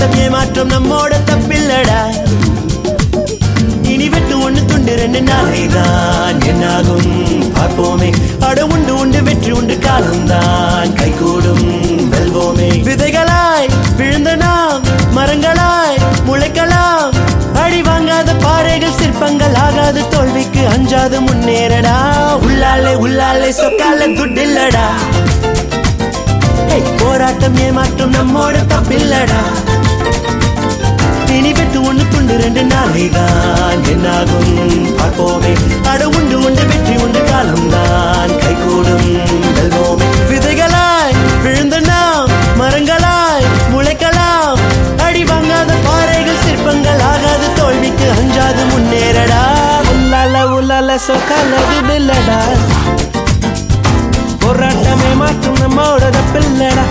போராட்டம் ஏமாற்றம் நம்மோட தப்பில்லடா இனி வெட்டு ஒண்ணு துண்டு ரெண்டு நாளைதான் என்னாகும் பார்ப்போமே அட உண்டு உண்டு வெற்றி உண்டு காலம்தான் கைகூடும் வெல்வோமே விதைகளாய் விழுந்த நாம் மரங்களாய் முளைக்கலாம் அடி வாங்காத பாறைகள் சிற்பங்கள் ஆகாது தோல்விக்கு அஞ்சாது முன்னேறடா உள்ளாலே உள்ளாலே சொக்கால துட்டில்லடா ஏய், போராட்டம் ஏமாற்றம் நம்மோட தப்பில்லடா இனி வெட்டு ஒண்ணு துண்டு ரெண்டு நாளைதான் என்னாகும் பார்ப்போமே அட உண்டு உண்டு வெற்றி உண்டு காலம்தான் கைகூடும் வெல்வோமே விதைகளாய் விழுந்த நாம் மரங்களாய் முளைக்கலாம் அடி வாங்காத பாறைகள் சிற்பங்கள் ஆகாது தோல்விக்கு அஞ்சாது முன்னேறடா உள்ளால உள்ளால சொக்காலது பில்லடா போராட்டமே மாற்றும் நம்மோட பில்லடா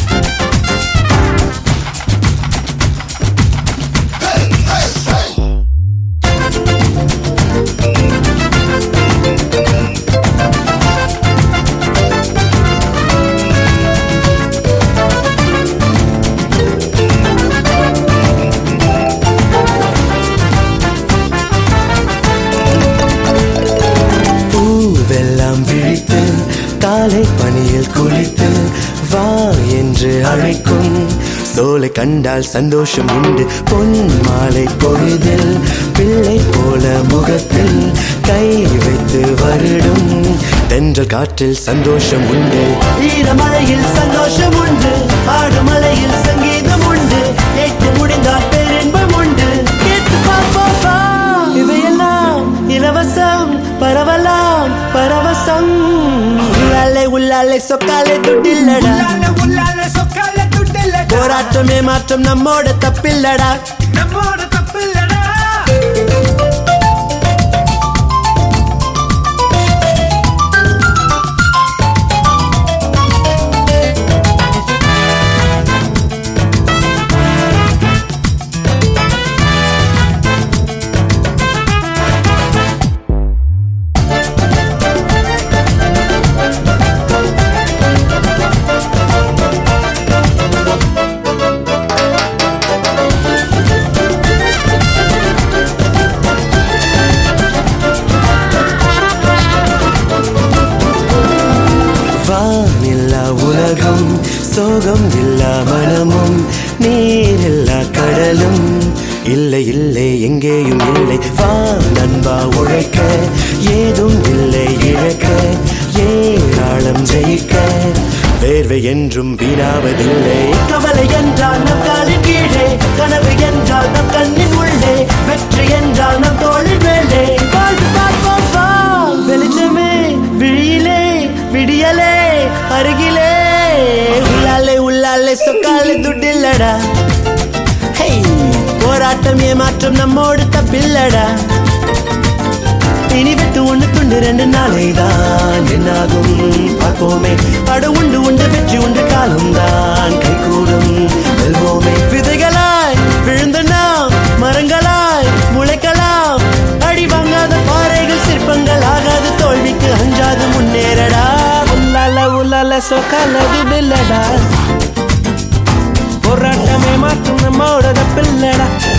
பூவெல்லாம் விழித்து காலை பணியில் குளித்து வா என்று அழைக்கும் சோலை கண்டால் சந்தோஷம் உண்டு பொன் மாலை பொழுதில் பிள்ளை போல முகத்தில் கை வைத்து வருடும் தென்றல் காற்றில் சந்தோஷம் உண்டு ஈரமலையில் சந்தோஷம் உண்டு ஆடுமலையில் சங்கீதம் உண்டு கேட்டு முடிந்தால் பேரின்பம் உண்டு கேட்டு பார்ப்போம் இவையெல்லாம் இலவசம் பரவலாம் பரவசம் உள்ளாலே உள்ளாலே சொக்காலே துட்டில்லடா உள்ளால உள்ளால சொக்கால துட்டில்லடா போராட்டமே மாற்றம் நம்மோட தப்பில்லடா நம்மோட தப்பில்லடா வானில்லா உலகம் சோகம் இல்லா மனமும் நீரில்லா கடலும் இல்லை இல்லை எங்கேயும் இல்லை வா நண்பா உழைக்க ஏதும் இல்லை இழக்க ஏராளம் ஜெயிக்க வேர்வை என்றும் வீணாவதில்லை கவலை என்றால் நம் காலின் கீழே கனவு என்றால் நம் கண்ணின் உள்ளே வெற்றி என்றால் நம் தோளின் மேலே வாழ்ந்து பார்ப்போம் வா வெளிச்சமே விழியிலே விடியலே அருகிலே உள்ளாலே உள்ளாலே சொக்காலே துட்டில்லடா ஹேய், போராட்டம் ஏமாற்றம் நம்மோடு தப்பில்லடா இனி வெட்டு ஒண்ணு துண்டு ரெண்டு நாளைதான் என்னாகும் பார்ப்போமே அட உண்டு உண்டு வெற்றி உண்டு காலம்தான் கைகூடும் வெல்வோமே விதைகளாய் விழுந்த நாம் மரங்களாய் முளைக்கலாம் அடி வாங்காத பாறைகள் சிற்பங்கள் ஆகாது தோல்விக்கு அஞ்சாது முன்னேறடா உள்ளால உள்ளால சொக்காலது பில்லடா போராட்டமே மாற்றும் நம்மோட பில்லடா